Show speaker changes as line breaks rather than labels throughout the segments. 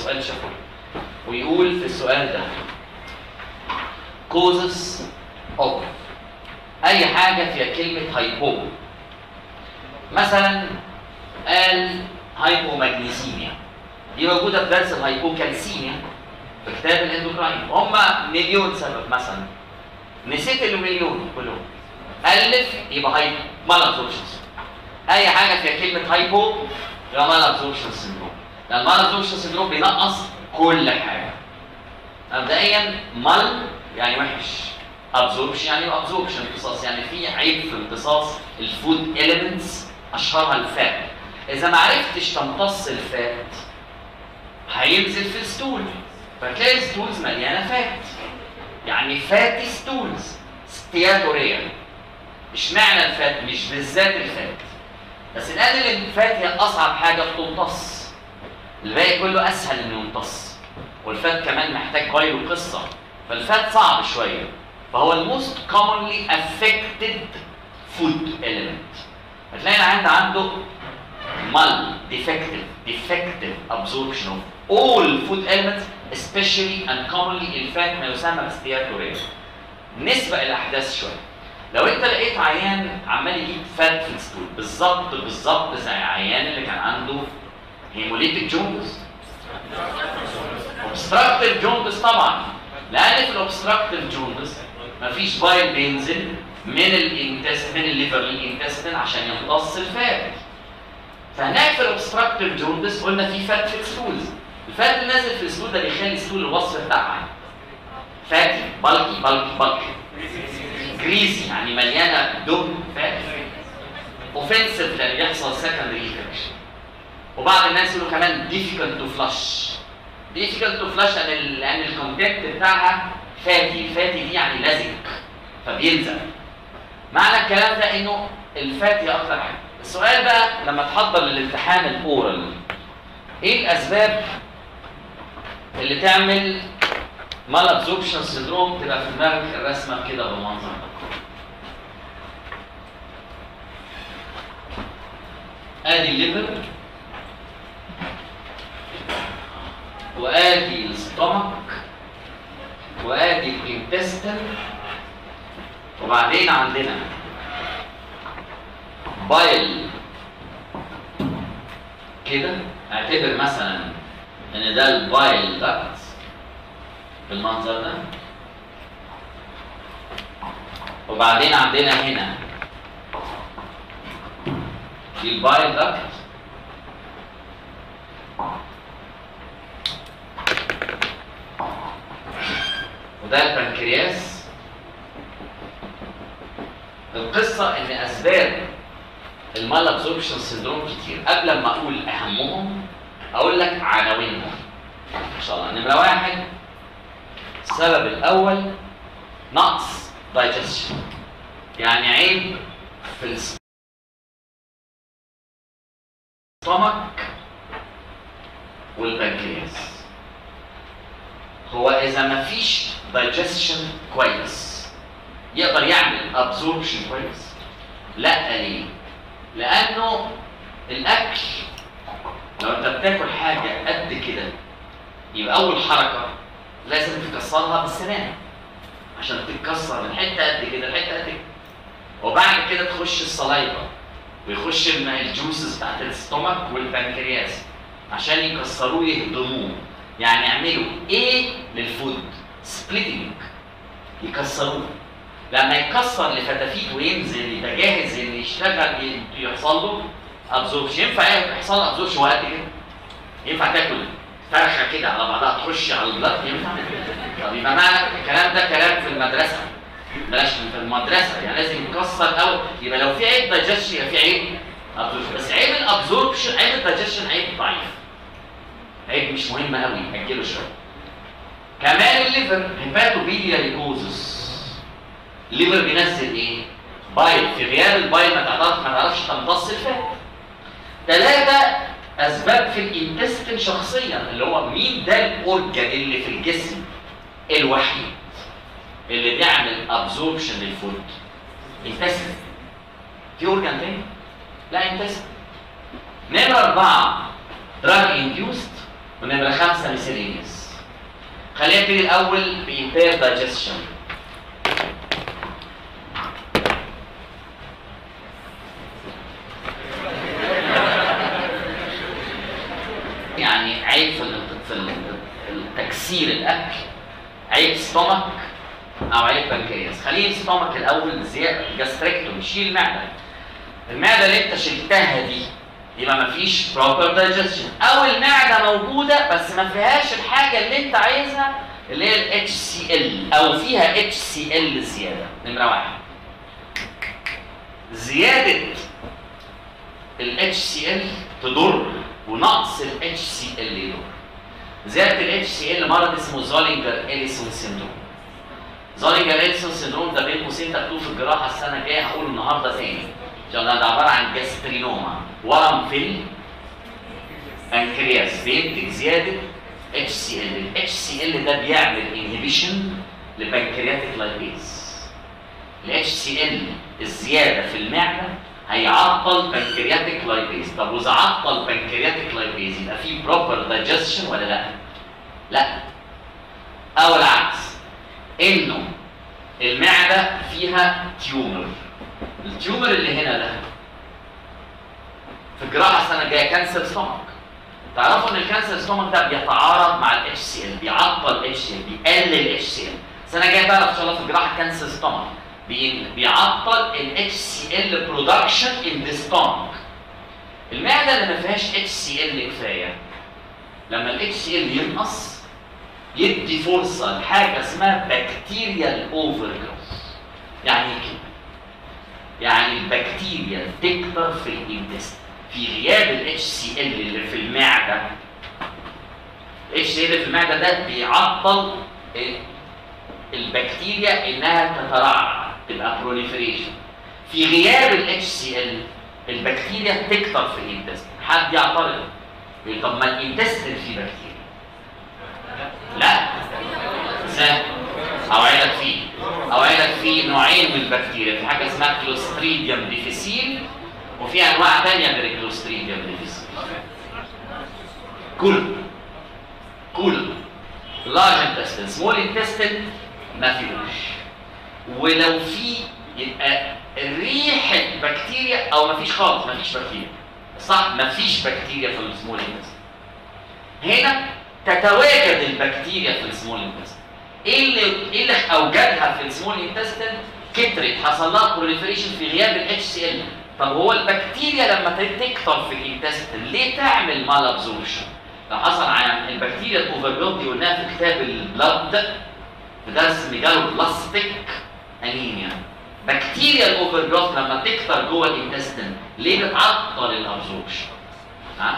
سؤال شفوي ويقول في السؤال ده causes of اي حاجه فيها كلمه هايبو مثلا قال هايبومagnesemia دي موجوده في درس الهايبوكالسيميا في كتاب الاندوكراين هم مليون سبب مثلا نسيت المليون كلهم الف يبقى هايبو مال ابزوربشن اي حاجه فيها كلمه هايبو يبقى مال ابزوربشن سندروم لان المال ابزوربشن سندروم بينقص كل حاجه مبدئيا مال يعني وحش ابزوربشن يعني ابزوربشن امتصاص يعني في عيب في امتصاص الفود اليمنتس اشهرها الفات اذا ما عرفتش تمتص الفات هينزل في الستول فتلاقي الستولز مليانه فات يعني فاتي ستولز ستياتوريا اشمعنى الفات مش بالذات الفات بس نقلل ان الفات هي اصعب حاجه بتمتص الباقي كله اسهل انه يمتص والفات كمان محتاج بايرو قصه فالفات صعب شويه فهو الموست commonly affected food element هتلاقي العند عنده mal defective defective absorption of all food elements especially and commonly الفات ما يسمى باستياتوريا نسبة الأحداث شوية لو أنت لقيت عيان عمال يجيب فات في الستول بالظبط بالظبط زي العيان اللي كان عنده هيموليتيك جوندس اوبستراكتيف جوندس طبعا لأن في الاوبستراكتيف جوندس مفيش بايل بينزل من الانتست من الليفر للانتستين عشان يمتص الفات فهناك في الاوبستراكتيف جوندس قلنا في فات في الستولز الفات اللي نازل في الستول ده بيخلي الستول الوصف بتاعها فاتي بلكي بلكي بلكي جريسي يعني مليانه دم فات اوفنسيف لان بيحصل سكندري انفكشن وبعض الناس يقولوا كمان difficult to flush difficult to flush لان ال- لان الكونتنت بتاعها فاتي فاتي دي يعني لزج فبيلزق معنى الكلام ده انه الفاتي اكتر حاجه السؤال بقى لما تحضر للامتحان الاورال ايه الاسباب اللي تعمل مال ابزوربشن سندروم تبقى في دماغك الرسمه كده بالمنظر ده ادي الليفر وادي الستومك وادي الانتستين وبعدين عندنا بايل كده اعتبر مثلا ان ده البايل داكت بالمنظر ده وبعدين عندنا هنا في البايل داكت وده البنكرياس القصة إن أسباب المال ابزوربشن سندروم كتير قبل ما أقول أهمهم أقول لك عناوينهم إن شاء الله نمرة واحد السبب الأول نقص دايجستشن يعني عيب في الستومك والبنكرياس هو إذا ما فيش دايجستشن كويس يقدر يعمل ابزوربشن كويس؟ لا ليه؟ لأنه الأكل لو أنت بتاكل حاجة قد كده يبقى أول حركة لازم تكسرها بالسنان عشان تتكسر من حتة قد كده لحتة قد كده وبعد كده تخش الصلايبة ويخش الم- الجوسز بتاعت الستومك والبنكرياس عشان يكسروه يهضموه يعني يعملوا ايه للفود سبليتنج يكسروه لما يكسر لفتافيت وينزل يبقى جاهز ان يشتغل ي- يحصل له ابزوربشن ينفع يحصل له ابزوربشن وقت كده ينفع تاكل فرخه كده على بعضها تخش على البلد ينفع طب يبقى معنى الكلام ده كلام في المدرسه بلاش في المدرسه يعني لازم يكسر او يبقى لو في عيب دايجستشن يبقى في عيب absorption. بس عيب الابزوربشن عيب الدايجستشن عيب ضعيف عيب مش مهم قوي اجله شويه كمان الليفر هيباتوبيلياريكوزس الليفر بينزل ايه؟ بايل في غياب البايل ما تعرفش ما تعرفش تمتص الفات. ثلاثة أسباب في الانتستين شخصيا اللي هو مين ده الأورجان اللي في الجسم الوحيد اللي بيعمل ابزوربشن للفود؟ انتستين. في أورجان تاني؟ لا انتستين. نمرة أربعة دراج انديوست ونمرة خمسة ميسيلينيوس خلينا نبتدي الأول بإمبير دايجستشن يعني عيب في ال- في ال- تكسير الأكل عيب ستومك أو عيب بنكرياس خلينا ستومك الأول زيادة جاستريكتوم شيل المعدة المعدة اللي أنت شلتها دي يبقى مفيش proper digestion او المعده موجوده بس ما فيهاش الحاجه اللي انت عايزها اللي هي ال HCl او فيها HCl زياده نمره واحد زياده ال HCl تضر ونقص ال HCl يضر زياده ال HCl مرض اسمه زولينجر اليسون سيندروم زولينجر اليسون سيندروم ده بين قوسين تكتبوه في الجراحه السنه الجايه هقوله النهارده تاني عشان ده عباره عن جاسترينوما ورم في البنكرياس بينتج زياده اتش سي ال الاتش سي ال ده بيعمل انهبيشن لبنكرياتيك لايبيز الاتش سي ال الزياده في المعده هيعطل بنكرياتيك لايبيز طب واذا عطل بنكرياتيك لايبيز يبقى في بروبر دايجستشن ولا لا؟ لا او العكس انه المعده فيها تيومر التيومر اللي هنا ده في الجراحه السنه الجايه كانسر ستومك تعرفوا ان الكانسر ستومك ده بيتعارض مع الاتش سي ال بيعطل الاتش سي ال بيقلل الاتش سي ال السنه الجايه تعرف ان شاء الله في الجراحه كانسر ستومك بي- بيعطل الاتش سي ال برودكشن ان ذا ستومك المعده اللي ما فيهاش اتش سي ال كفايه لما الاتش سي ال ينقص يدي فرصه لحاجه اسمها بكتيريال اوفر جروث يعني ايه كده يعني البكتيريا تكتر في الانتست في غياب الاتش سي ال اللي في المعده الاتش سي ال اللي في المعده ده بيعطل ال- البكتيريا انها تترعرع تبقى بروليفريشن في غياب الاتش سي ال البكتيريا تكتر في الانتست حد يعترض يقول طب ما الانتستين فيه بكتيريا لا ازاي اوعدك فيه اوعدك فيه نوعين من البكتيريا في حاجه اسمها كلوستريديوم ديفيسيل وفي انواع ثانيه غير الكلوستريديوم ديفيسيل كل كل لارج انتستين سمول انتستين ما فيهوش ولو في يبقى ريحه بكتيريا او ما فيش خالص ما فيش بكتيريا صح ما فيش بكتيريا في السمول انتستين هنا تتواجد البكتيريا في السمول انتستين ايه اللي ايه اللي اوجدها في السمول انتستين كترت حصل لها بروليفريشن في غياب الاتش سي ال طب هو البكتيريا لما تكتر في الانتستين ليه تعمل مال ابزوربشن لو حصل عن البكتيريا الاوفرلود دي قلناها في كتاب البلد في درس ميجالو بلاستيك انيميا بكتيريا الاوفرجروث لما تكتر جوه الانتستين ليه بتعطل الابزوربشن ها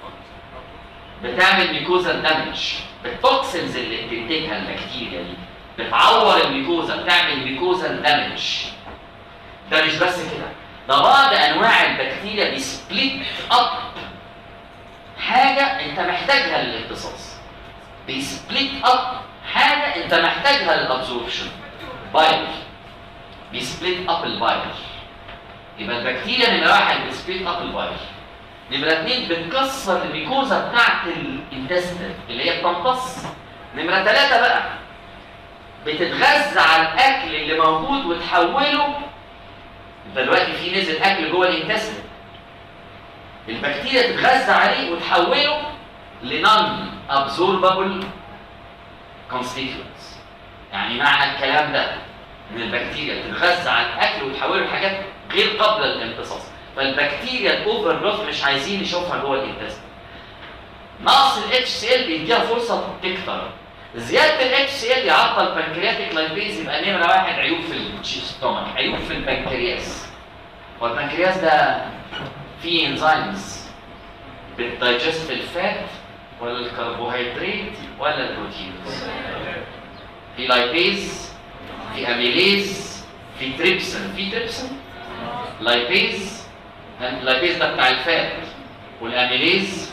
بتعمل ميكوزا دامج التوكسينز اللي بتنتجها البكتيريا دي بتعور الميكوزا بتعمل ميكوزا دامج ده مش بس كده ده بعض انواع البكتيريا بيسبليت اب حاجه انت محتاجها للامتصاص بيسبليت اب حاجه انت محتاجها للابزوربشن بايل بيسبليت اب البايل يبقى البكتيريا نمره واحد بيسبليت اب البايل نمرة اتنين بتكسر الميكوزا بتاعت الانتستين اللي هي بتمتص نمرة تلاتة بقى بتتغذى على الأكل اللي موجود وتحوله انت دلوقتي في نزل أكل جوه الانتستين البكتيريا تتغذى عليه وتحوله لنون absorbable constituents يعني معنى الكلام ده ان البكتيريا تتغذى على الاكل وتحوله لحاجات غير قابله للامتصاص فالبكتيريا الاوفر جروث مش عايزين نشوفها جوه الانتستين نقص الاتش سي ال بيديها فرصه تكتر زياده الاتش سي ال يعطل بنكرياتيك لايبيز يبقى نمره واحد عيوب في الستومك عيوب في البنكرياس هو البنكرياس ده فيه انزيمز بتدايجست الفات ولا الكربوهيدرات ولا البروتينز في لايبيز في اميليز في تريبسن في تريبسن لايبيز اللايبيز ده بتاع الفات والاميليز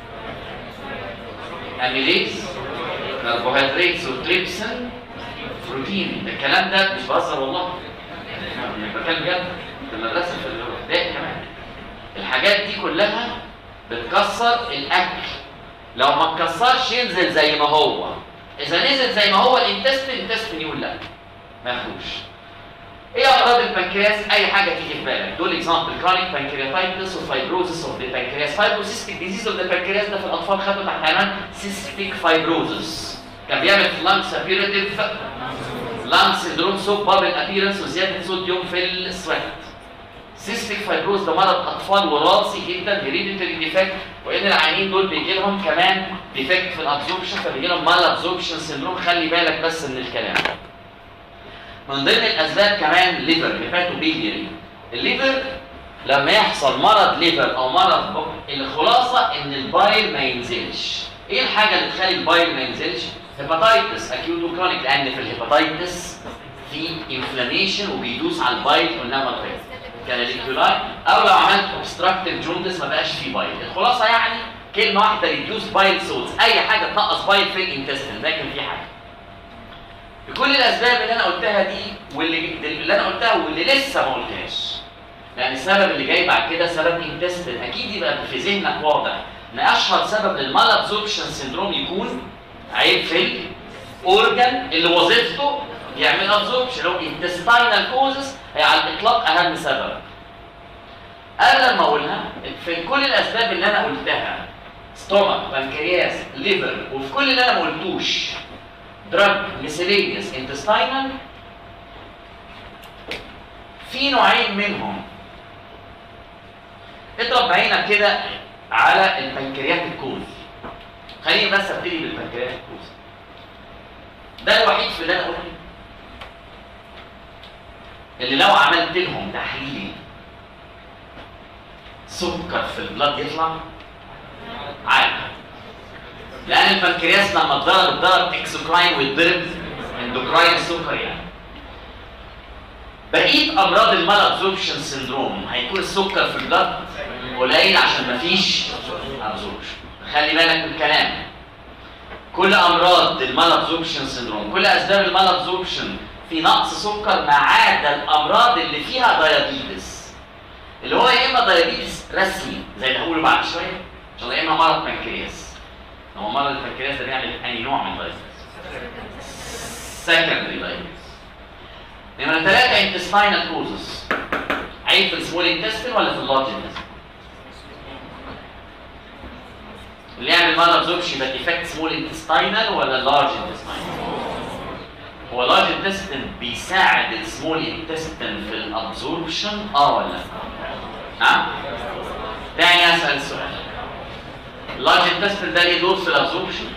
اميليز كربوهيدرات وتريبسن بروتين ده الكلام ده مش بهزر والله أنا بتكلم بجد في المدرسه في الابتدائي كمان الحاجات دي كلها بتكسر الاكل لو ما اتكسرش ينزل زي ما هو اذا نزل زي ما هو الانتستين الانتستين يقول لا ما ياخدوش ايه امراض البنكرياس اي حاجه تيجي في بالك دول اكزامبل كرونيك بانكرياتايتس وفايبروزس اوف ذا بانكرياس فايبروسيستيك ديزيز اوف ذا بانكرياس ده في الاطفال خدوا تحت عنوان سيستيك فايبروزس كان بيعمل في لانج سابيريتيف لانج سيندروم سوب بابل ابيرنس وزياده صوديوم في السويت سيستيك فايبروز ده مرض اطفال وراثي جدا هيريديتري ديفكت وان العيانين دول بيجي لهم كمان ديفكت في الابزوربشن فبيجي لهم مال ابزوربشن سيندروم خلي بالك بس من الكلام من ضمن الاسباب كمان ليفر هيباتوبيليري الليفر لما يحصل مرض ليفر او مرض بق الخلاصه ان البايل ما ينزلش ايه الحاجه اللي تخلي البايل ما ينزلش هيباتايتس اكيوت وكرونيك لان في الهيباتايتس في انفلاميشن وبيدوس على البايل قلنا مرتين كان الانكولاي او لو عملت اوبستراكتيف جوندس ما بقاش فيه بايل الخلاصه يعني كلمه واحده ريديوس بايل سولز اي حاجه تنقص بايل في الانتستين لكن في حاجه بكل الاسباب اللي انا قلتها دي واللي اللي انا قلتها واللي لسه ما قلتهاش لان السبب اللي جاي بعد كده سبب انتستين اكيد يبقى في ذهنك واضح ان اشهر سبب للمال ابزوربشن سيندروم يكون عيب في الاورجن اللي وظيفته يعمل ابزوربشن لو انتستينال كوزز هي على الاطلاق اهم سبب انا لما اقولها في كل الاسباب اللي انا قلتها ستومك بنكرياس ليفر وفي كل اللي انا ما قلتوش دراج ميسيلينيوس انتستينال في نوعين منهم اضرب بعينك كده على البنكريات الكوز خليني بس ابتدي بالبنكريات الكوز ده الوحيد في اللي انا قلته اللي لو عملت لهم تحليل سكر في البلاد يطلع عادي لان البنكرياس لما اتضرب اتضرب اكسوكراين ويتضرب اندوكراين السكر يعني بقيه امراض المال ابزوربشن سيندروم هيكون السكر في البلد قليل عشان مفيش ابزوربشن خلي بالك من الكلام كل امراض المال ابزوربشن سيندروم كل اسباب المال ابزوربشن في نقص سكر ما عدا الامراض اللي فيها دايابيتس اللي هو يا اما دايابيتس رسمي زي اللي هقوله بعد شويه ان شاء الله يا اما مرض بنكرياس هو مرض البنكرياس ده بيعمل انهي نوع من الدايابيتس سكندري دايابيتس نمرة ثلاثة intestinal causes عيب في السمول انتستين ولا في اللارج انتستين؟ اللي يعمل مال ابزوربشن يبقى ديفكت سمول انتستينال ولا لارج انتستينال؟ هو لارج انتستين بيساعد السمول انتستين في الابزوربشن اه ولا لا؟ نعم؟ تاني اسال سؤال اللارج انتستين ده ليه دور في الابزوربشن؟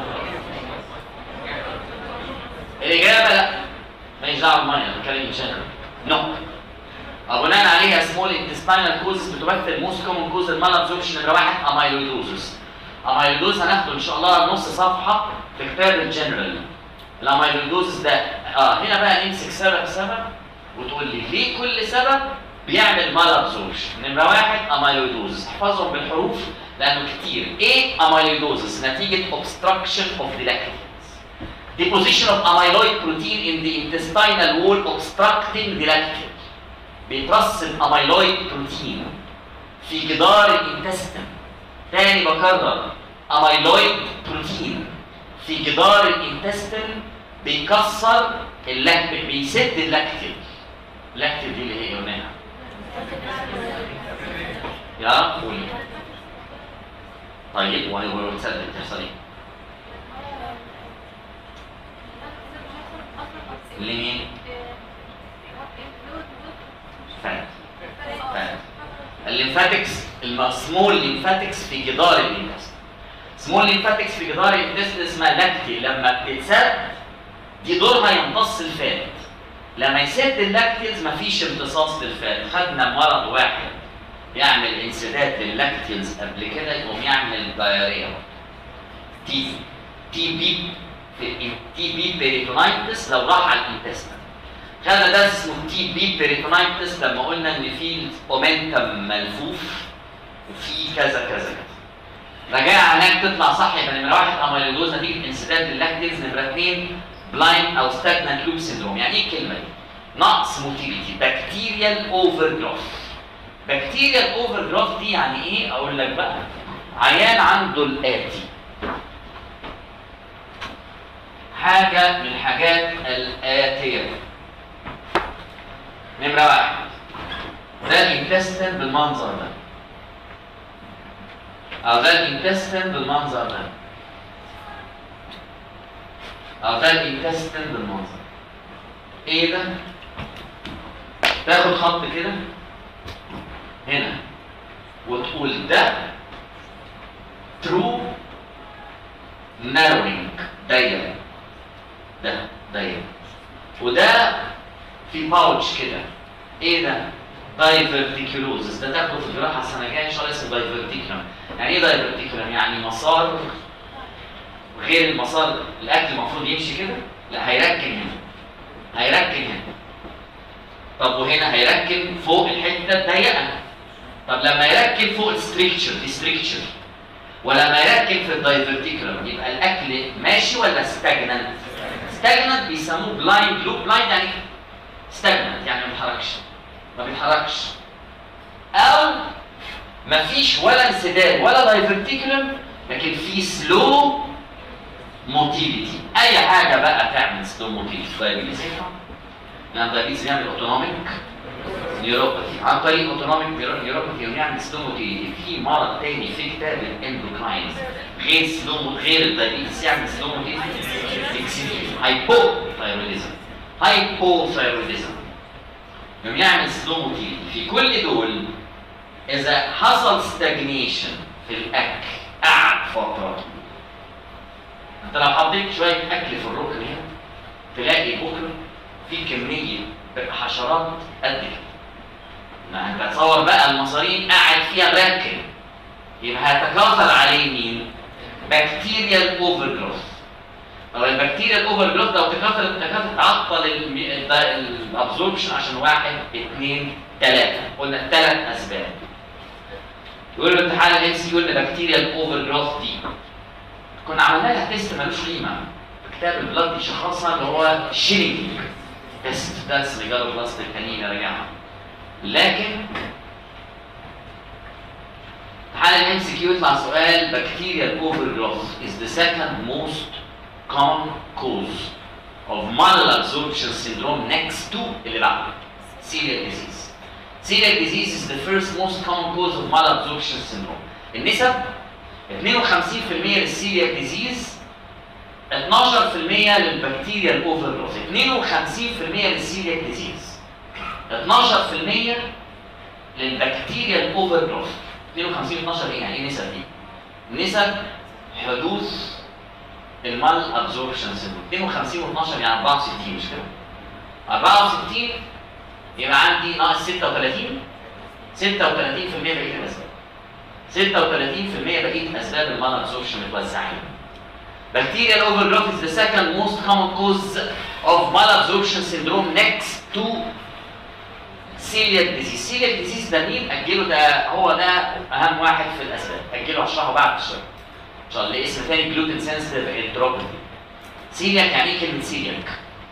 الاجابه لا ماليش دعوه بالميه انا بتكلم جنرال نو بناء عليها سمول انتستينال كوزز بتمثل موست كومن كوز المال ابزوربشن نمره واحد امايلويدوزس امايلويدوز هناخده ان شاء الله نص صفحه في كتاب الجنرال الامايلويدوزس ده اه هنا بقى نمسك سبب سبب وتقول لي ليه كل سبب بيعمل مال ابزوربشن نمره واحد امايلويدوزس احفظهم بالحروف لانه كتير ايه امايلويدوزس نتيجه obstruction of the lactate deposition of amyloid protein in the intestinal wall obstructing the lactate بيترسب اميلويد بروتين في جدار الانتستين تاني بكرر اميلويد بروتين في جدار الانتستين بيكسر اللاكتيك بيسد اللاكتيك اللاكتيك دي اللي هي قلناها يا قولي طيب وتصدق تحصل ايه؟ لمين؟ فات فات الليمفاتكس السمول ليمفاتكس في جدار الانتستين سمول ليمفاتكس في جدار الانتستين اسمها لاكتي لما بتتسد دي دورها يمتص الفات لما يسد اللاكتيلز مفيش امتصاص للفات خدنا مرض واحد يعمل انسداد للاكتيلز قبل كده يقوم يعمل دايريا تي تي بي في تي بي بيريتونايتس لو راح على الانتستين هذا ده اسمه تي بي بيريتونايتس لما قلنا ان في اومنتم ملفوف وفي كذا كذا كذا رجاء هناك تطلع صح يبقى نمره واحد اميلويدوز نتيجه انسداد اللاكتيز نمره اثنين بلايند او ستاجنانت لوب سيندروم يعني ايه الكلمه دي؟ نقص موتيليتي بكتيريال اوفر جروث بكتيريال اوفر جروث دي يعني ايه؟ اقول لك بقى عيان عنده الاتي حاجه من الحاجات الاتيه نمره واحد ده الانتستين بالمنظر ده او ده الانتستين بالمنظر ده او ده الانتستين بالمنظر ايه ده تاخد خط كده هنا وتقول ده true narrowing ضيق ده ضيق وده في باوتش كده ايه ده دايفرتيكولوزس ده تاخده في الجراحه السنه الجايه ان شاء الله اسمه دايفرتيكولم يعني ايه دايفرتيكولم يعني مسار غير المسار الاكل المفروض يمشي كده لا هيركن هنا هيركن هنا طب وهنا هيركن فوق الحته الضيقه طب لما يركن فوق الستريكتشر في ستريكتشر ولما يركن في الدايفرتيكولم يبقى الاكل ماشي ولا ستاجننت ستاجننت بيسموه بلايند لوب بلايند يعني ستاجننت يعني ما بيتحركش ما بيتحركش او مفيش ولا انسداد ولا دايفرتيكولم لكن في سلو موتيليتي اي حاجه بقى تعمل سلو موتيليتي دايبيتس يعني دايبيتس بيعمل اوتونوميك نيوروباثي عن طريق اوتونوميك نيوروباثي ونعمل سلو موتيليتي في مرض تاني في كتاب الاندوكراين غير سلو غير الدايبيتس يعمل سلو موتيليتي هايبو ثايرويدزم هايبو ثايرويدزم يوم يعمل سلو موتيليتي في كل دول اذا حصل ستاجنيشن في الاكل قعد فتره انت لو حطيت شويه اكل في الركن هنا تلاقي بكره في كميه حشرات قد كده ما انت تصور بقى المصارين قاعد فيها راكن يبقى هيتكاثر عليه مين؟ بكتيريال اوفر جروث طب البكتيريا الاوفر جروث لو تكاثر تكاثر تعطل الابزوربشن عشان واحد اثنين ثلاثه قلنا ثلاث اسباب يقول له امتحان الام سي يقول بكتيريا الاوفر جروث دي كنا عملنا لها تيست ملوش قيمه كتاب البلاد شخصها اللي هو شيلينج تيست ده اسمه جاله بلاست الكنين راجعها لكن امتحان الام سي كيو يطلع سؤال بكتيريا الاوفر جروث is the second most common cause of malabsorption syndrome next to اللي بعده celiac disease. Celiac disease is the first most common cause of malabsorption syndrome. النسب 52% للسيلياك ديزيز 12% للبكتيريا الاوفر جروث 52% للسيلياك ديزيز 12% للبكتيريا الاوفر جروث 52 12 ايه يعني ايه نسب دي؟ نسب حدوث المال ابزوربشن سيندروم 52 و12 يعني 64 مش كده 64 يبقى عندي ناقص 36 36% بقيه الاسباب 36% بقيه اسباب المال ابزوربشن متوزعين Bacterial overgrowth is the second most common cause of malabsorption syndrome next to celiac disease. celiac disease ده مين؟ أجله ده هو ده أهم واحد في الأسباب. أجله أشرحه بعد شوية. ان شاء الله اسم ثاني جلوتين سنسيتيف انتروباثي سيلياك يعني ايه كلمه سيلياك؟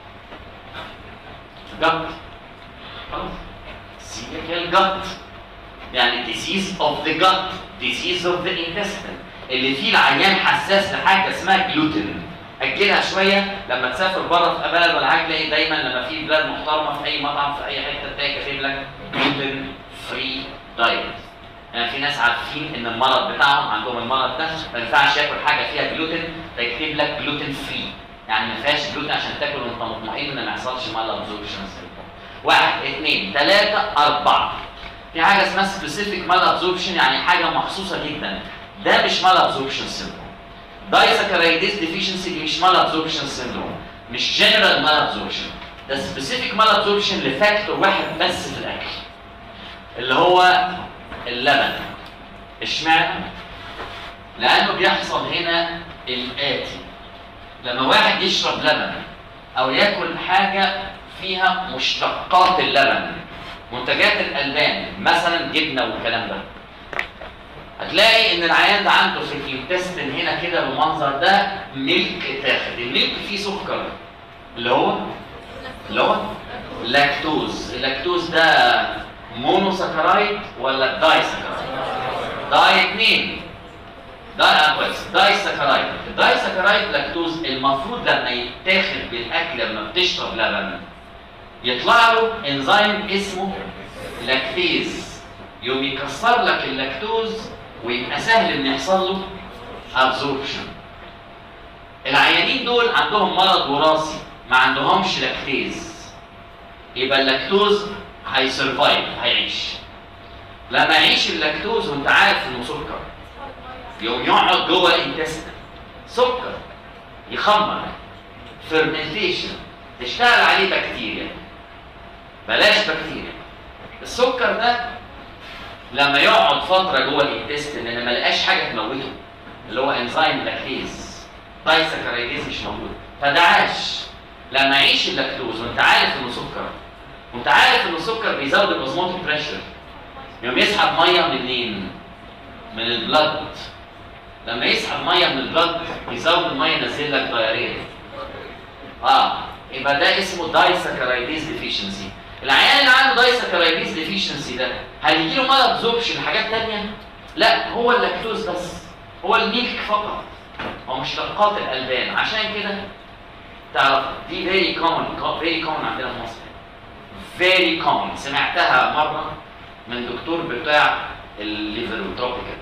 جت خلاص سيلياك هي الجت يعني ديزيز اوف ذا جت ديزيز اوف ذا انتستين اللي فيه العيان حساس لحاجه اسمها جلوتين اجلها شويه لما تسافر بره في بلد ولا حاجه تلاقي دايما لما في بلاد محترمه في اي مطعم في اي حته تلاقي كاتب لك جلوتين فري دايت يعني في ناس عارفين ان المرض بتاعهم عندهم المرض ده ما ينفعش ياكل حاجه فيها جلوتين فيكتب لك جلوتين فري يعني ما فيهاش جلوتين عشان تاكل وانت مطمئن ان ما يحصلش مال ابزوربشن واحد اثنين ثلاثة أربعة في حاجة اسمها سبيسيفيك مال ابزوربشن يعني حاجة مخصوصة جدا ده مش مال ابزوربشن سيندروم دايساكرايديز ديفيشنسي دي مش مال ابزوربشن سيندروم مش جنرال مال ابزوربشن ده سبيسيفيك مال ابزوربشن لفاكتور واحد بس في الاكل اللي هو اللبن اشمعنى؟ لانه بيحصل هنا الاتي لما واحد يشرب لبن او ياكل حاجه فيها مشتقات اللبن منتجات الالبان مثلا جبنه والكلام ده هتلاقي ان العيان ده عنده في الانتستين هنا كده بالمنظر ده ملك تاخد الملك فيه سكر اللي هو اللي هو لاكتوز اللاكتوز ده مونوساكرايد ولا داي ساكرايد داي اتنين ده كويس دايساكرايد الدايساكرايد لاكتوز المفروض لما يتاخد بالاكل لما بتشرب لبن يطلع له انزيم اسمه لاكتيز يقوم يكسر لك اللاكتوز ويبقى سهل ان يحصل له ابزوربشن العيانين دول عندهم مرض وراثي ما عندهمش لاكتيز يبقى اللاكتوز هيسرفايف هيعيش لما يعيش اللاكتوز وانت عارف انه سكر يقوم يقعد جوه الانتستين سكر يخمر فيرمنتيشن تشتغل عليه بكتيريا بلاش بكتيريا السكر ده لما يقعد فتره جوه الانتستين لان ما لقاش حاجه تموته اللي هو انزيم لاكتيز دايسكرايديز مش موجود فده عاش لما يعيش اللاكتوز وانت عارف انه سكر وانت عارف ان السكر بيزود الاوزموتيك بريشر يوم يسحب ميه منين؟ من البلد لما يسحب ميه من البلد يزود الميه ينزل لك دايريه اه يبقى ده اسمه دايسكرايديز ديفيشنسي العيان اللي عنده دايسكرايديز ديفيشنسي ده هل يجي له مرض ابزوربشن حاجات ثانيه؟ لا هو اللاكتوز بس هو الميلك فقط هو مشتقات الالبان عشان كده تعرف دي فيري كومن فيري كومن عندنا في مصر فيري كومن سمعتها مره من دكتور بتاع الليفر والتروبيكال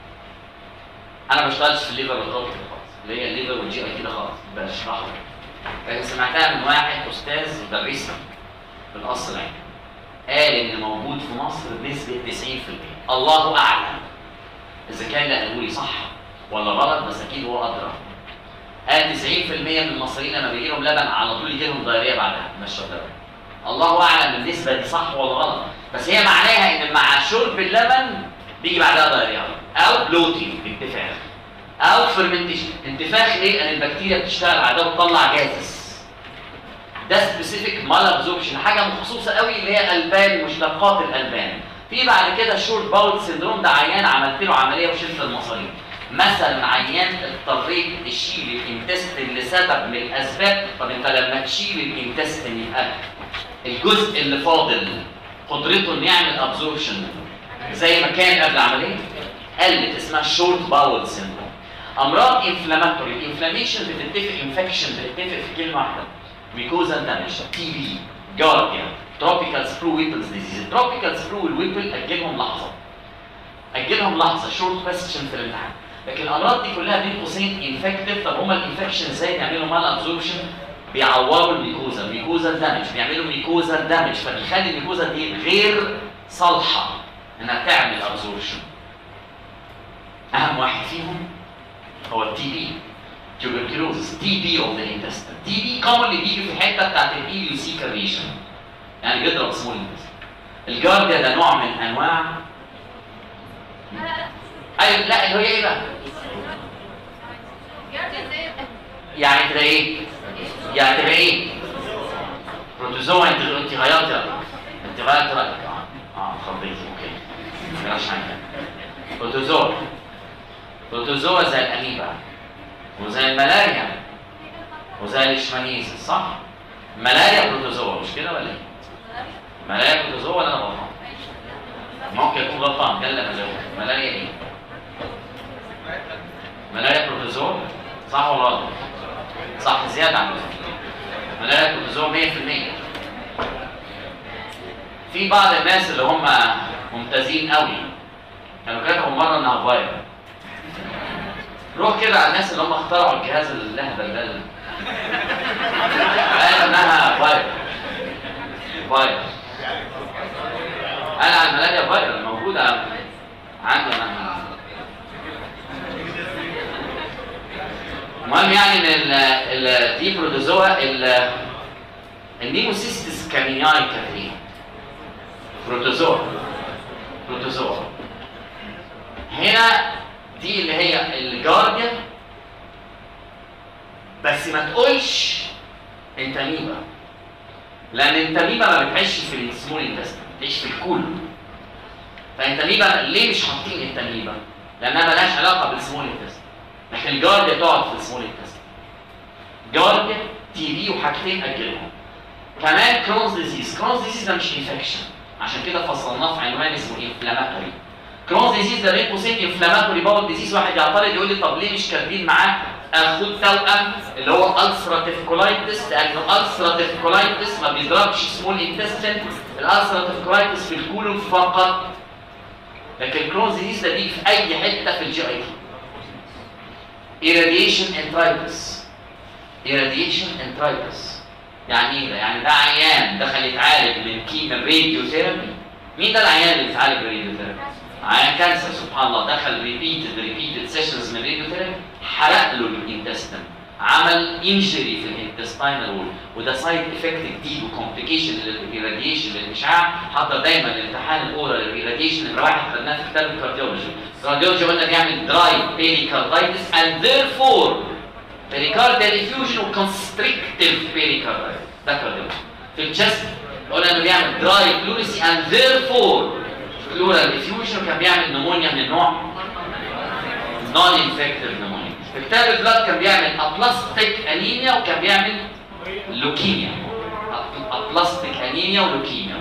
انا ما بشتغلش في الليفر والتروبيكال خالص اللي هي الليفر والجي اي كده خالص بشرحها لكن سمعتها من واحد استاذ درسني في القصر العيني قال ان موجود في مصر بنسبه 90% الله اعلم اذا كان اللي قالوا لي صح ولا غلط بس اكيد هو ادرى قال 90% من المصريين لما بيجي لهم لبن على طول يجي لهم دايريه بعدها مش لبن الله اعلم النسبه دي صح ولا غلط بس هي معناها ان مع شرب اللبن بيجي بعدها دايريه او بلوتين انتفاخ او فيرمنتيشن انتفاخ ليه؟ لان البكتيريا بتشتغل على ده وتطلع جازس ده سبيسيفيك مال ابزوربشن حاجه مخصوصه قوي اللي هي البان مشتقات الالبان في بعد كده شورت باول سيندروم ده عيان عملت له عمليه وشلت المصاريف مثلا عيان اضطريت تشيل الانتستين لسبب من الاسباب طب انت لما تشيل الانتستين يبقى الجزء اللي فاضل قدرته انه يعمل ابزوربشن زي ما كان قبل العمليه قلت اسمها شورت باول سيندروم امراض انفلاماتوري الانفلاميشن بتتفق انفكشن بتتفق في كلمه واحده ميكوزا دامج تي بي جارديا تروبيكال سبرو ويبلز ديزيز تروبيكال سبرو والويبل اجلهم لحظه اجلهم لحظه شورت كويستشن في الامتحان لكن الامراض دي كلها بين قوسين انفكتيف طب هما الانفكشن ازاي بيعملوا مال ابزوربشن بيعوروا الميكوزا الميكوزا دامج بيعملوا ميكوزا دامج فبيخلي الميكوزا دي غير صالحه انها تعمل ابزوربشن اهم واحد فيهم هو التي بي tuberculosis تي بي اوف ذا intestine تي بي كومن اللي بيجي في الحته بتاعت الاي سي كارنيشن يعني بيضرب سمول intestine الجارديا ده نوع من انواع ايوه لا اللي هي ايه بقى؟ يعني تبقى ايه؟ يعني تبقى ايه؟ بروتوزوا انت انت غيرت رايك انت غيرت رايك اه اه خضيتي اوكي ما حاجه بروتوزوا بروتوزوا زي الاميبا وزي الملاريا وزي الاشمانيزيس صح؟ ملاريا بروتوزوا مش كده ولا ايه؟ ملاريا بروتوزوا ولا انا غلطان؟ ممكن يكون غلطان كلم ملاريا ملاريا ايه؟ ملاريا بروتوزوا صح ولا غلط؟ صح زياده عن ملاريا بروتوزوا 100% في بعض الناس اللي هم ممتازين قوي كانوا كتبوا مره انها فايروس روح كده على الناس اللي هم اخترعوا الجهاز اللهبل ده قال انها فايروس فايروس قال على الملاريا فايروس موجوده عندنا المهم يعني ان ال ال دي بروتوزوا ال النيموسيستس كاميناي كاترين بروتوزوا بروتوزوا هنا دي اللي هي الجارديا بس ما تقولش انت ميبا لان انت ميبا ما بتعيش في السمول انتستين بتعيش في الكول فانت ميبا ليه مش حاطين انت ميبا لانها مالهاش علاقه بالسمول انتستين لكن الجارديا تقعد في السمول انتستين جارديا تي بي وحاجتين اجلهم كمان كرونز ديزيز كرونز ديزيز ده مش انفكشن عشان كده فصلناه في عنوان اسمه انفلاماتوري كرونز ديزيز ده بين قوسين انفلاماتوري باول ديزيز واحد يعترض يقول لي طب ليه مش كاتبين معاه اخد توأم اللي هو السراتيف كولايتس لانه السراتيف كولايتس ما بيضربش سمول انتستين الالسراتيف كولايتس في الكولون فقط لكن كرونز ديزيز ده بيجي في اي حته في الجي اي تي irradiation enteritis irradiation enteritis يعني ايه ده؟ يعني ده عيان دخل يتعالج من كي من راديو ثيرابي مين ده العيان اللي بيتعالج براديو ثيرابي؟ عيان كانسر سبحان الله دخل ريبيتد ريبيتد سيشنز من راديو ثيرابي حرق له الانتستين عمل انجري في الانتستينال وول وده سايد افكت جديد وكومبليكيشن للراديشن للاشعاع حضر دايما الامتحان الاورال الراديشن نمره واحد خدناه في كتاب الكارديولوجي الكارديولوجي قلنا بيعمل دراي بيريكاردايتس اند therefore pericardial effusion وconstrictive pericarditis ده كارديولوجي في الجست قلنا انه بيعمل دراي بلوريسي اند therefore pleural effusion وكان بيعمل نمونيا من النوع نون انفكتيف نمونيا في كتاب البلاد كان بيعمل ابلاستيك انيميا وكان بيعمل لوكيميا ابلاستيك انيميا ولوكيميا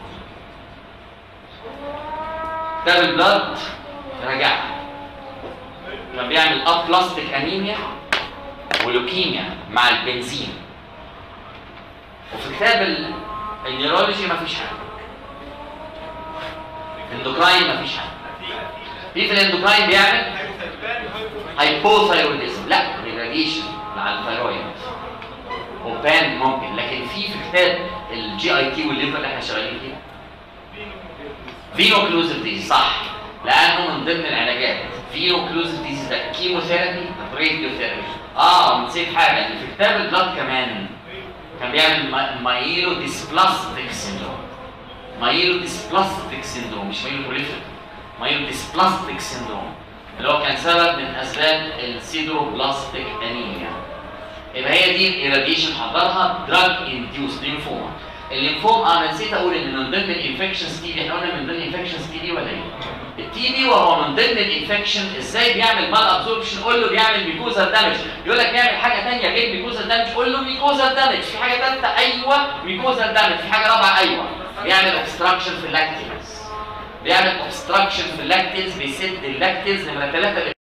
كتاب البلاد رجع كان بيعمل ابلاستيك انيميا ولوكيميا مع البنزين وفي كتاب ال- النيورولوجي مفيش حاجه الاندوكراين مفيش حاجه في في الاندوكراين بيعمل هايبوثايروديزم لا ريراديشن على الثايرويد وبان ممكن لكن في في كتاب الجي اي تي والليفر اللي احنا شغالين فيه فينو كلوزيف ديزيز صح لانه من ضمن العلاجات فينو كلوزيف ديزيز ده كيموثيرابي راديو ثيرابي اه نسيت حاجه ان في كتاب البلاد كمان كان بيعمل ما- مايلو ديسبلاستيك سيندروم مايلو ديسبلاستيك سيندروم مش مايلو بريفيك مايلو ديسبلاستيك سيندروم اللي هو كان سبب من اسباب السيدروبلاستيك انيميا يبقى هي دي الاراديشن حضرها دراج انديوس لينفوما الليمفوم انا نسيت اقول ان من ضمن الانفكشنز تي بي احنا قلنا من ضمن الانفكشنز تي بي ولا ايه؟ التي بي وهو من ضمن الانفكشن ازاي بيعمل مال ابزوربشن قول له بيعمل ميكوزال دامج يقول لك بيعمل حاجه ثانيه غير ميكوزال دامج قول له ميكوزال دامج في حاجه ثالثه ايوه ميكوزال دامج في حاجه رابعه ايوه بيعمل اوبستراكشن في اللاكتينز بيعمل اوبستراكشن في اللاكتينز بيسد اللاكتينز نمره ثلاثه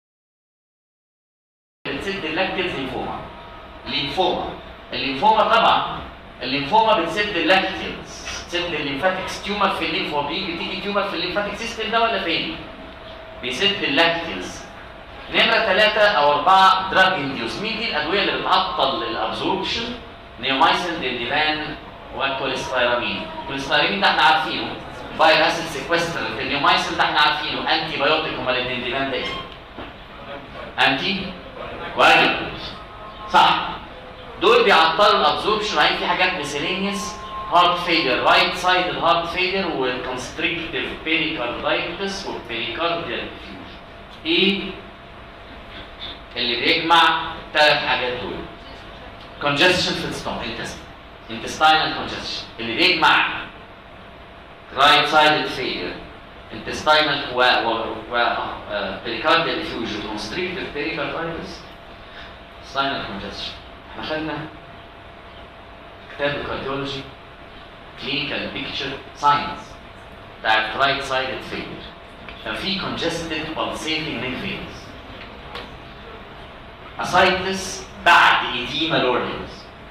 بتسد اللاكتينز لينفوما لينفوما اللينفوما طبعا الليمفوما بتسد اللاكتينز بتسد الليمفاتيك تيومر في الليمفوما بيجي بتيجي تيومر في الليمفاتيك سيستم ده ولا فين؟ بيسد اللاكتينز نمرة ثلاثة أو أربعة دراج انديوس مين دي الأدوية اللي بتعطل الأبزوربشن نيومايسين ديلديفان وكوليستيرامين الكوليستيرامين ده احنا عارفينه باير اسيد سيكوستر النيومايسين ده احنا عارفينه انتي بايوتيك امال الديلديفان ده ايه؟ انتي واجب صح دول بيعطلوا الابزوربشن وبعدين في حاجات ميسيلينيوس هارت فيلر رايت سايد الهارت فيلر وكونستريكتيف بيريكاردايتس وبيريكارديال ايه اللي بيجمع الثلاث حاجات دول congestion في الستوم intestine intestinal congestion اللي بيجمع right sided failure intestinal و و و uh, pericardial effusion constrictive pericarditis spinal congestion احنا خدنا كتاب الكارديولوجي كلينيكال بيكتشر ساينس بتاعت رايت سايدد فيلر كان في congested pulsating neck veins ascites بعد edema l'organs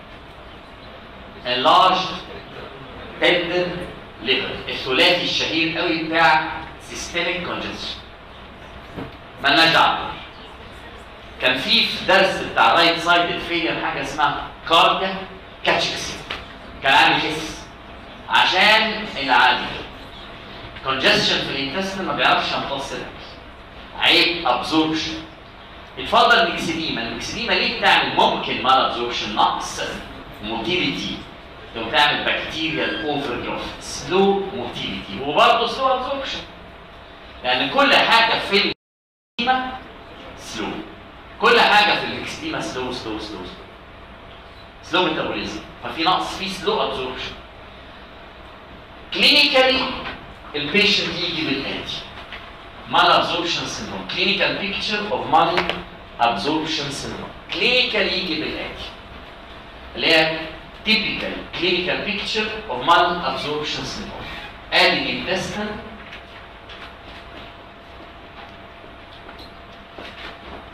enlarged tender liver الثلاثي الشهير قوي بتاع systemic congestion مالناش دعوه كان في في درس بتاع رايت سايد فيلير حاجه اسمها كارديا كاتشكس كان عامل كيس عشان العادي كونجستشن في الانتستين ما بيعرفش يمتص الأكل. عيب ابزوربشن يتفضل الميكسيديما الميكسيديما ليه بتعمل ممكن مال ابزوربشن نقص موتيليتي لو تعمل بكتيريال اوفر جروث سلو موتيليتي وبرضه سلو ابزوربشن لان كل حاجه في الميكسيديما سلو كل حاجه في الاكستيما سلو سلو سلو سلو سلو ميتابوليزم ففي نقص في سلو ابزوربشن كلينيكالي البيشنت يجي بالاتي مال ابزوربشن سيندروم كلينيكال بيكتشر اوف مال ابزوربشن سيندروم كلينيكال يجي بالاتي اللي هي typical clinical picture of mal absorption syndrome ادي الانتستين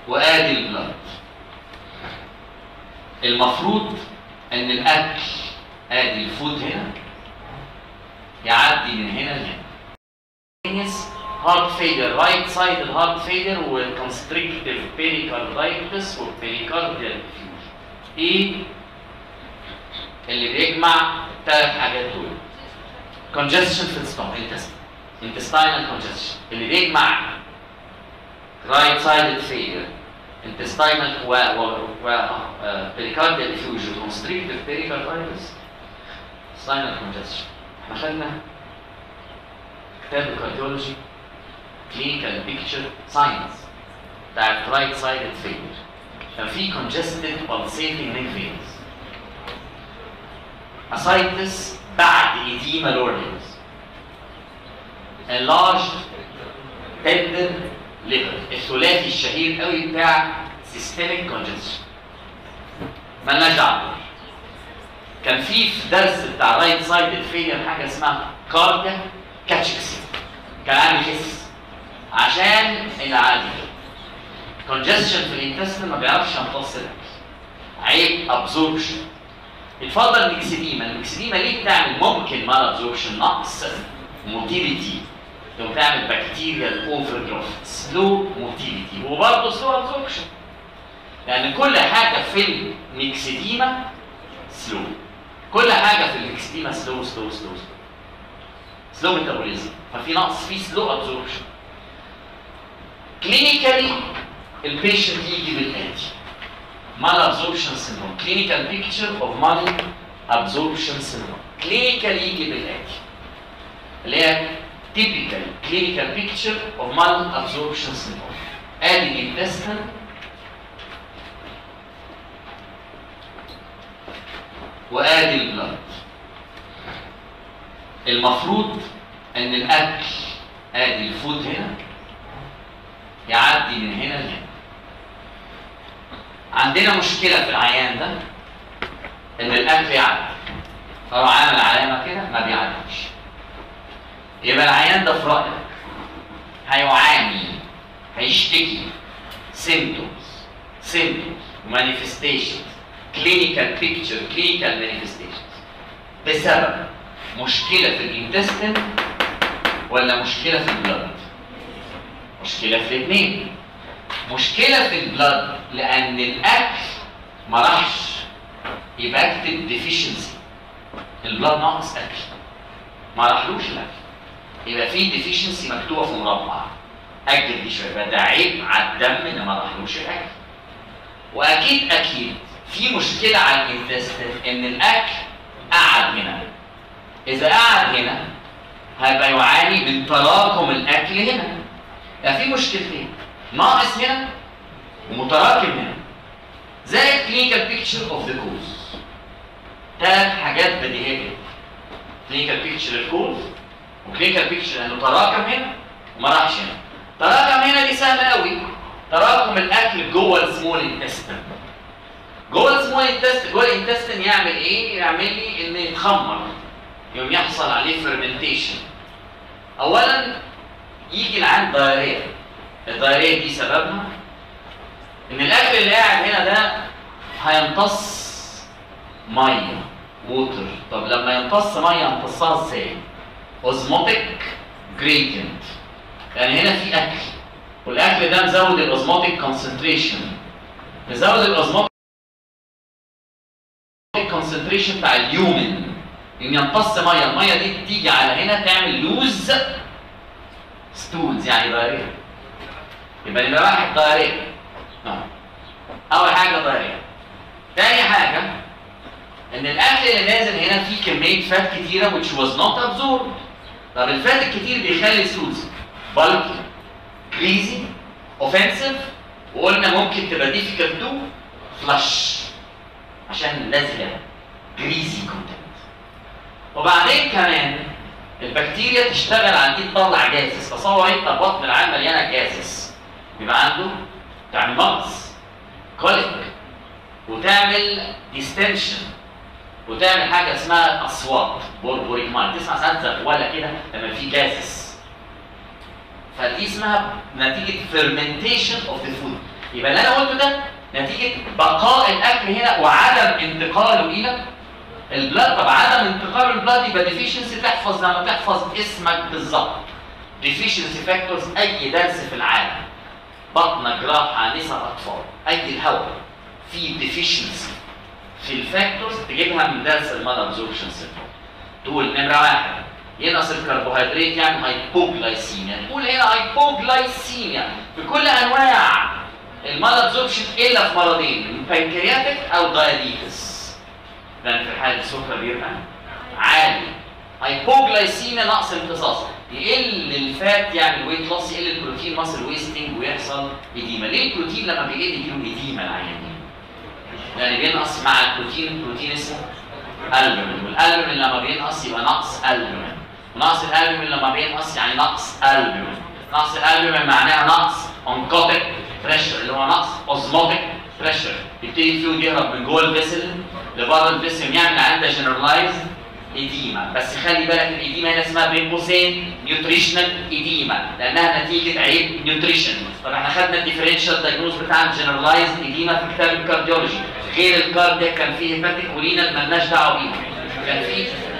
وادي البلد المفروض ان الاكل ادي الفود هنا يعدي من هنا لهنا هارت فيلر رايت سايد الهارت فيلر والكونستريكتيف بيريكاردايتس والبيريكارديال ايه اللي بيجمع الثلاث حاجات دول congestion في الستومك intestine intestinal congestion اللي بيجمع right sided failure intestinal و و و uh, pericardial effusion constrictive pericarditis intestinal congestion احنا خدنا كتاب الكارديولوجي clinical picture science بتاعت right sided failure كان في congested pulsating neck veins ascites بعد edema lorinus enlarged tender liver الثلاثي الشهير قوي بتاع systemic congestion مالناش دعوه كان في في درس بتاع رايت سايد الفيلير حاجه اسمها كارديا كاتشكسي كان عامل حس عشان العادي congestion في الانتستين ما بيعرفش يمتص الاكل عيب ابزوربشن اتفضل المكسديما المكسديما ليه بتعمل ممكن مال ابزوربشن نقص موتيليتي لو تعمل بكتيريال اوفر جروث سلو موتيليتي وبرضه سلو ابزوربشن لان كل حاجه في المكسديما سلو كل حاجه في المكسديما سلو سلو سلو سلو سلو ميتابوليزم ففي نقص في سلو ابزوربشن كلينيكالي البيشنت يجي بالاتي malabsorption syndrome clinical picture of malabsorption syndrome clinical يجي بالاتي اللي هي typical clinical picture of malabsorption syndrome ادي الانتستين وادي البلد المفروض ان الاكل ادي الفود هنا يعدي من هنا لهنا عندنا مشكله في العيان ده ان الاكل يعدي فهو عامل علامه كده ما بيعديش يبقى العيان ده في رايك هيعاني هيشتكي symptoms symptoms manifestations clinical picture clinical manifestations بسبب مشكله في الانتستين ولا مشكله في البلد مشكله في الاثنين مشكله في البلد لان الاكل ما راحش يبقى اكتب ديفيشنسي البلد ناقص اكل ما راحلوش الاكل يبقى في ديفيشنسي مكتوبه في مربع اجل دي شويه يبقى ده عيب على الدم ان ما راحلوش الاكل واكيد اكيد في مشكله على الانتستين ان الاكل قعد هنا اذا قعد هنا هيبقى يعاني من تراكم الاكل هنا يعني في مشكلتين ناقص هنا ومتراكم هنا زي الكلينيكال بيكتشر اوف ذا كوز ثلاث حاجات بديهيه كلينيكال بيكتشر الكوز وكلينيكال بيكتشر انه تراكم هنا وما راحش هنا تراكم هنا دي سهله قوي تراكم الاكل جوه السمول انتستين جوه السمول انتستين جوه الانتستين يعمل ايه؟ يعمل لي ان يتخمر يوم يحصل عليه فيرمنتيشن اولا يجي العين دايريه الدايريه دي سببها ان الاكل اللي قاعد هنا ده هيمتص ميه ووتر طب لما يمتص ميه يمتصها ازاي اوزموتيك جريدينت يعني هنا في اكل والاكل ده مزود الاوزموتيك كونسنتريشن مزود الاوزموتيك كونسنتريشن بتاع اليومن ان يمتص ميه الميه دي تيجي على هنا تعمل لوز ستولز يعني دايريه يبقى نبقى واحد دايريه اول حاجه دايريه تاني حاجه ان الاكل اللي نازل هنا فيه كميه فات كتيره which was not absorbed طب الفات الكتير بيخلي ستولز bulky greasy offensive وقلنا ممكن تبقى difficult to flush عشان لازقه greasy content وبعدين كمان البكتيريا تشتغل على دي تطلع جاسس تصور انت بطن العين مليانه جاسس يبقى عنده تعمل مغص كوليك وتعمل ديستنشن وتعمل حاجه اسمها اصوات بوربوريك مال تسمع ساعات زغوله كده لما في جاسس فدي اسمها نتيجه فيرمنتيشن اوف ذا فود يبقى اللي انا قلته ده نتيجه بقاء الاكل هنا وعدم انتقاله الى البلاد طب عدم انتقال البلاد يبقى ديفيشنسي تحفظ لما تحفظ اسمك بالظبط ديفيشنسي فاكتورز اي درس في العالم بطنه جراحه نساء اطفال اي الهواء في ديفيشنسي في الفاكتورز تجيبها من درس المال ابزوربشن سيندروم تقول نمره واحد ينقص الكربوهيدرات يعمل هايبوجلايسيميا نقول هنا هايبوجلايسيميا في كل انواع المال ابزوربشن الا في مرضين بانكرياتيك او دايابيتس لان في الحاله السكر بيبقى عالي هايبوجلايسيميا نقص امتصاص يقل الفات يعمل ويت لوس يقل البروتين ماسل ويستنج ويحصل اديما ليه البروتين لما بيقل يجيله اديما العيانين يعني بينقص مع البروتين البروتين اسمه البومين والالبومين لما بينقص يبقى نقص البومين ونقص الالبومين لما بينقص يعني نقص البومين نقص الالبومين معناها نقص اونكوتيك بريشر اللي هو نقص اوزموتيك بريشر يبتدي الفلويد يهرب من جوه الفيسل لبره الفيسل يعمل عندها جنرالايز اديما بس خلي بالك الاديما هنا اسمها بين قوسين نيوتريشنال اديما لانها نتيجه عيب نيوتريشن طب احنا خدنا الديفرنشال دايجنوز بتاع الجنرالايز اديما في كتاب الكارديولوجي غير الكاردياك كان فيه هيباتيك ورينال مالناش دعوه بيهم كان فيه